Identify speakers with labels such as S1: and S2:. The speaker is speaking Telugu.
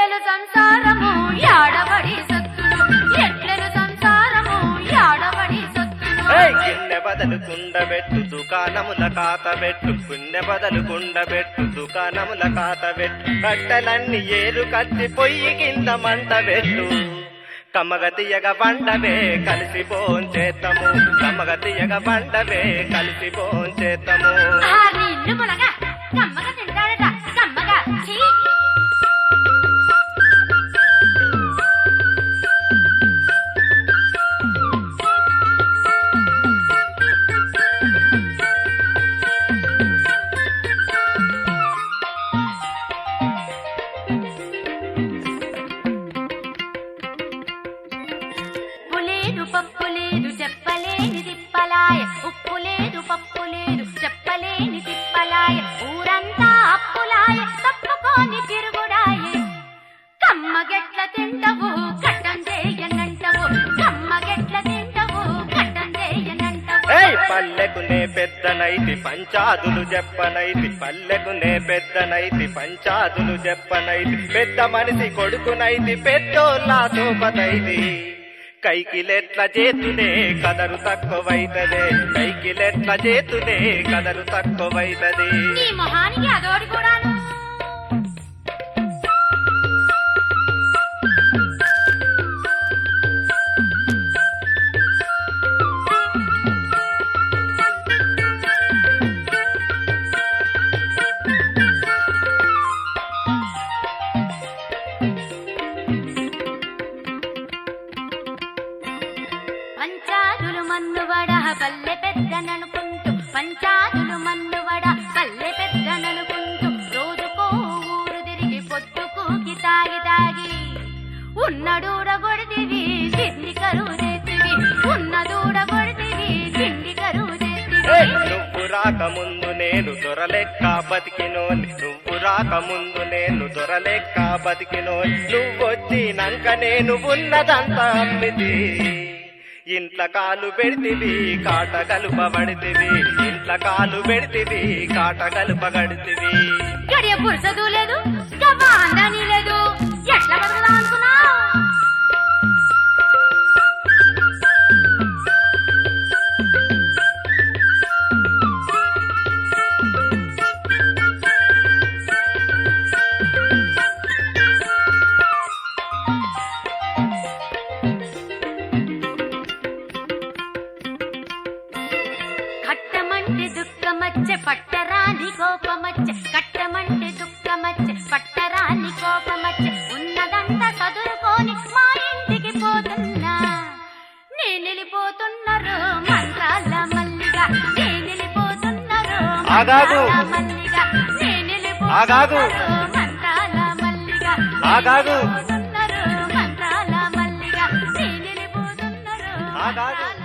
S1: ఎట్లెలు సంసారము యాడబడి సత్తులు ఎట్లెలు సంసారము యాడబడి సత్తులు
S2: ఏయ్ గిన్నె బదలు కుండబెట్టు దుకాణముల కాతబెట్టు గున్నె బదలు కుండబెట్టు దుకాణముల కాతబెట్టు కట్టెలన్నీ ఏరు కత్తి పొయ్యి కింద మంట పెట్టు కమ్మగతియగ బండవే కలిసి చేతము కమ్మగతియగ బండవే కలిసి చేతము
S1: ఆ నీళ్లు మునగ కమ్మగా తింటాడట కమ్మగా ఛీ! ఉప్పు లేదు పప్పు లేదు చెప్పలేని తిప్పలాయ ఉప్పు లేదు పప్పు లేదు చెప్పలేని తిప్పలాయ ఊరంతా అప్పులాయ తప్పుకోని తిరుగుడాయ కమ్మగెట్ల తింటవు కట్టం చేయనంటవు కమ్మగెట్ల తింటవు కట్టం చేయనంటవు
S2: ఏయ్ పల్లెకునే పెద్దనైతి పంచాదులు చెప్పనైతి పల్లెకునే పెద్దనైతి పంచాదులు చెప్పనైతి పెద్ద మనిషి కొడుకునైతి పెద్దోళ్ళ సోపతైతి కైకిలెట్ల చేతునే కదరు తక్కువైతదే కైకిలెట్ల చేతునే కదరు తక్కువైతది
S1: నీ మొహానికి అదోడి కూడాను పంచాదులు మన్నువడ పల్లె పెద్దననుకుంటూ పంచాదులు మన్నువడ పల్లె పెద్దననుకుంటూ రోజుకో ఊరు తిరిగి పొద్దుకూకి తాగి తాగి ఉన్న దూడ కొడితివి తిండి కరువు చేతివి ఉన్న దూడ కొడితివి తిండి కరువు
S2: ఏయ్
S1: చేతివి
S2: నువ్వు రాకముందు నేను దొరలెక్క బతికినోని నువ్వు రాకముందు నేను దొరలెక్క బతికినోని నువ్వొచ్చినాక నేను ఉన్నదంతా అమ్మిది ఇంట్ల కాలు పెడితివి కాట కలుపబడితివి ఇంట్ల కాలు పెడితివి కాట కలుపగడితివి
S1: గడియ పురుసదు లేదు గవాందని లేదు ఎట్లా బతుకుదా అనుకున్నావు కట్టమంటే దుఃఖమచ్చే పట్టరాని కోపమచ్చే కట్టమంటే దుఃఖమచ్చే పట్టరాని కోపమచ్చే ఉన్నదంతా చదువుకొని మా ఇంటికి పోతున్నా నేను వెళ్ళిపోతున్నారు మంత్రాల మల్లిగా నేను వెళ్ళిపోతున్నారు
S2: ఆగాగు.
S1: మంత్రాల మల్లిగా నేను
S2: ఆగాగు.
S1: వెళ్ళిపోతున్నారు మంత్రాల మల్లిగా
S2: ఆగాగు.
S1: నేను వెళ్ళిపోతున్నారు మంత్రాల మల్లిగా నేను వెళ్ళిపోతున్నారు
S2: ఆగాగు.
S1: మంత్రాల